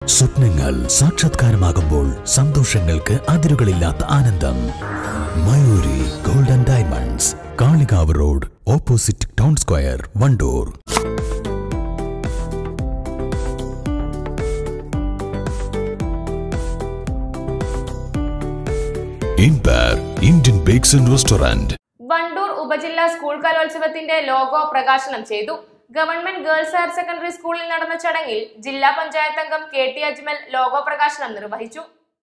സ്വപ്നങ്ങൾ സാക്ഷാത്കാരമാകുമ്പോൾ സന്തോഷങ്ങൾക്ക് അതിരുകളില്ലാത്ത ആനന്ദം Mayuri golden diamonds Kalikavu road opposite town square Wandoor ഇൻപാർ Indian bakes and restaurant Wandoor ഉപജില്ലാ സ്കൂൾ കലോത്സവത്തിന്റെ ലോഗോ പ്രകാശനം ചെയ്തു ഗവൺമെന്റ് ഗേൾസ് ഹയർ സെക്കൻഡറി സ്കൂളിൽ നടന്ന ചടങ്ങിൽ ജില്ലാ പഞ്ചായത്ത് അംഗം കെ ടി അജ്മൽ ലോഗോ പ്രകാശനം നിർവഹിച്ചു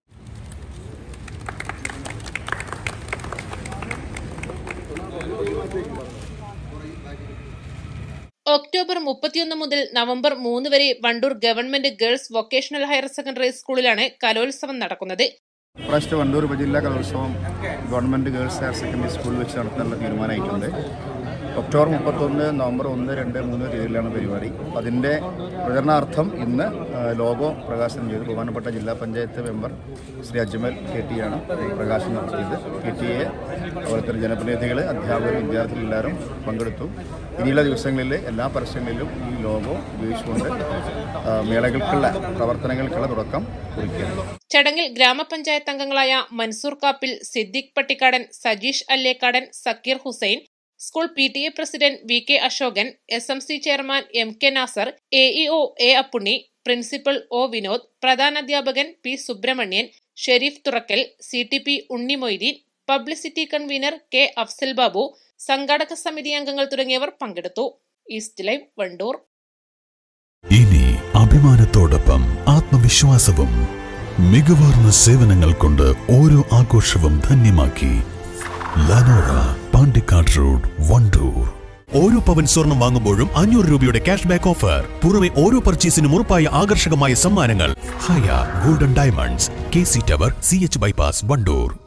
ഒക്ടോബർ മുപ്പത്തിയൊന്ന് മുതൽ നവംബർ മൂന്ന് വരെ Wandoor government girls vocational higher secondary സ്കൂളിലാണ് കലോത്സവം നടക്കുന്നത് പ്രാവശ്യത്തെ വണ്ടൂർ ഉപജില്ലാ കലോത്സവം ഗവൺമെൻറ് ഗേൾസ് ഹയർ സെക്കൻഡറി സ്കൂളിൽ വെച്ച് നടത്താനുള്ള തീരുമാനമായിട്ടുണ്ട് ഒക്ടോബർ മുപ്പത്തൊന്ന് നവംബർ ഒന്ന് രണ്ട് മൂന്ന് തീയതിയിലാണ് പരിപാടി അതിൻ്റെ പ്രചരണാർത്ഥം ഇന്ന് ആ, ലോഗോ പ്രകാശനം ചെയ്തു ബഹുമാനപ്പെട്ട ജില്ലാ panchayat member Shri Ajmal K T ആണ് ഈ പ്രകാശനം നടത്തിയത് കെ ടി എ അതുപോലെ തന്നെ ജനപ്രതിനിധികൾ അധ്യാപകർ വിദ്യാർത്ഥികൾ എല്ലാവരും പങ്കെടുത്തു ഇനിയുള്ള ദിവസങ്ങളിൽ എല്ലാ പരസ്യങ്ങളിലും ഈ ലോഗോ ഉപയോഗിച്ചുകൊണ്ട് ആ, മേളകൾക്കുള്ള പ്രവർത്തനങ്ങൾക്കുള്ള തുടക്കം കുറിക്കുകയാണ് ചടങ്ങിൽ ഗ്രാമപഞ്ചായത്ത് അംഗങ്ങളായ Mansoor Kappil Siddique Pattikkadan Sajeesh Allekkadan Zakir Hussain school P T A president V K Ashokan S M C chairman M K Nasser A EO A Appunni principal O Vinod പ്രധാനാധ്യാപകൻ P Subramanian Sharif Thurakkal C T P Unni Moideen publicity convener K Afzal Babu സംഘാടക സമിതി അംഗങ്ങൾ തുടങ്ങിയവർ പങ്കെടുത്തു ഈസ്റ്റ് ലൈവ് വണ്ടൂർ ഇനി അഭിമാനത്തോടൊപ്പം ആത്മവിശ്വാസവും മികവാർന്ന സേവനങ്ങൾ കൊണ്ട് ഓരോ ആഘോഷവും ധന്യമാക്കി ലനോറ പാണ്ടിക്കാട് റോഡ് വണ്ടൂർ ഓരോ പവൻ സ്വർണം വാങ്ങുമ്പോഴും അഞ്ഞൂറ് രൂപയുടെ ക്യാഷ് ബാക്ക് ഓഫർ പുറമെ ഓരോ പർച്ചേസിനും ഉറപ്പായ ആകർഷകമായ സമ്മാനങ്ങൾ Haya golden diamonds K C tower C H bypass Wandoor